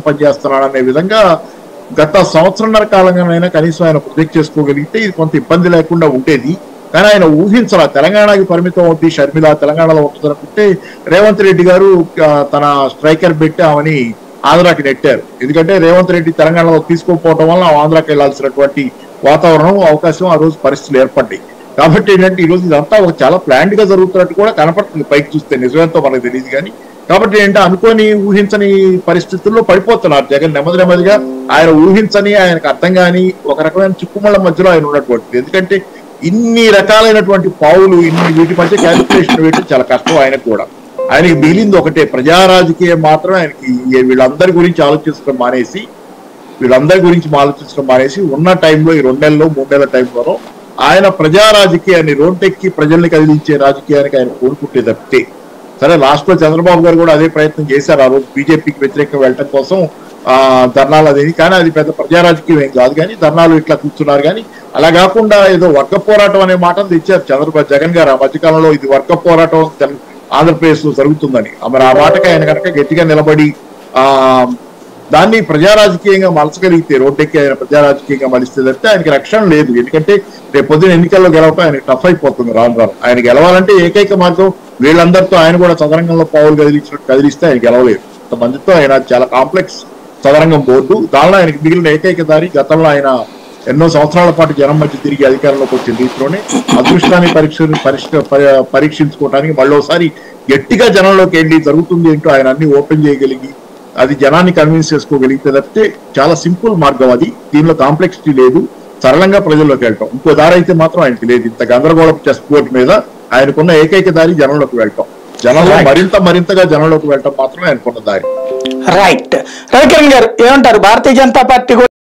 పనిచేస్తున్నాడు అనే విధంగా గత సంవత్సరంన్నర కాలంగానైనా కనీసం ఆయన ప్రొజెక్ట్ చేసుకోగలిగితే ఇది కొంత ఇబ్బంది లేకుండా ఉండేది కానీ ఆయన ఊహించాల తెలంగాణకి పరిమితం అవుతుంది షర్మిల తెలంగాణలో ఉంటుంది అనుకుంటే రేవంత్ రెడ్డి గారు ఆ, తన స్ట్రైకర్ పెట్టి ఆమెని ఆంధ్రాకి నెట్టారు ఎందుకంటే రేవంత్ రెడ్డి తెలంగాణలో తీసుకోకపోవడం వల్ల ఆమె ఆంధ్రాకి వెళ్లాల్సినటువంటి వాతావరణం అవకాశం ఆ రోజు పరిస్థితులు ఏర్పడ్డాయి కాబట్టి ఏంటంటే ఈ రోజు ఇదంతా ఒక చాలా ప్లాంట్ గా జరుగుతున్నట్టు కూడా కనపడుతుంది పైకి చూస్తే నిజమేంతో మనకు తెలియదు కానీ కాబట్టి ఏంటంటే అనుకోని ఊహించని పరిస్థితుల్లో పడిపోతున్నారు జగన్ నెమ్మది నెమ్మదిగా ఆయన ఊహించని ఆయనకు అర్థం కాని ఒక రకమైన చిక్కుముళ్ళ మధ్యలో ఆయన ఉన్నటువంటిది ఎందుకంటే ఇన్ని రకాలైనటువంటి పావులు ఇన్ని వీటి మధ్య క్యాలిక్యులేషన్ వేయడం చాలా కష్టం ఆయనకు కూడా ఆయనకి మిగిలింది ఒకటే ప్రజా రాజకీయం మాత్రం ఆయనకి ఈ వీళ్ళందరి గురించి ఆలోచించడం మానేసి వీళ్ళందరి గురించి ఆలోచించడం మానేసి ఉన్న టైంలో ఈ రెండు నెలలు మూడు నెలల టైంలోనో ఆయన ప్రజా రాజకీయాన్ని రోడ్డెక్కి ప్రజల్ని కదిలించే రాజకీయానికి ఆయన కోరుకుంటే తప్పితే సరే లాస్ట్ లో చంద్రబాబు గారు కూడా అదే ప్రయత్నం చేశారు ఆ రోజు బీజేపీకి వ్యతిరేకంగా వెళ్ళటం కోసం ఆ ధర్నాలు అనేది కానీ అది పెద్ద ప్రజా రాజకీయం ఏం కాదు కానీ ధర్నాలు ఇట్లా కూర్చున్నారు కానీ అలా కాకుండా ఏదో వర్గ పోరాటం అనే మాటను తెచ్చారు చంద్రబాబు జగన్ గారు ఆ మధ్యకాలంలో ఇది వర్గ పోరాటం తెల- ఆంధ్రప్రదేశ్ లో జరుగుతుందని మరి ఆ మాటకి ఆయన కనుక గట్టిగా నిలబడి ఆ దాన్ని ప్రజా రాజకీయంగా మలచగలిగితే రోడ్డెక్కి ఆయన ప్రజా రాజకీయంగా మలిస్తే తప్పితే ఆయనకి రక్షణ లేదు ఎందుకంటే రేపు పొద్దున ఎన్నికల్లో గెలవటం ఆయనకి టఫ్ అయిపోతుంది రాను రాను ఆయన గెలవాలంటే ఏకైక మార్గం వీళ్ళందరితో ఆయన కూడా చదరంగంలో పావులు కదిలించినట్టు కదిలిస్తే ఆయన గెలవలేదు కొంతమందితో ఆయన చాలా కాంప్లెక్స్ చదరంగం బోర్డు దానిలో ఆయనకి మిగిలిన ఏకైక దారి గతంలో ఆయన ఎన్నో సంవత్సరాల పాటు జనం మధ్య తిరిగి అధికారంలోకి వచ్చిన రీతిలోనే అదృష్టాన్ని పరీక్ష పరీక్ష ప- పరీక్షించుకోవడానికి మళ్ళీసారి గట్టిగా జనంలోకి వెళ్ళి జరుగుతుంది ఏంటో ఆయన అన్ని ఓపెన్ చేయగలిగి అది జనాన్ని కన్విన్స్ చేసుకోగలిగితే తప్పితే చాలా సింపుల్ మార్గం అది దీనిలో కాంప్లెక్సిటీ లేదు సరళంగా ప్రజల్లోకి వెళ్ళటం ఇంకో దారి అయితే మాత్రం ఆయనకి లేదు ఇంత గందరగోళం చెస్ బోర్డు మీద ఆయనకున్న ఏకైక దారి జనంలోకి వెళ్ళటం జనంలో Right. మరింత మరింతగా జనంలోకి వెళ్ళటం మాత్రమే ఆయనకున్న దారి రైట్ రవికిరణ్ గారు ఏమంటారు భారతీయ జనతా పార్టీ కూడా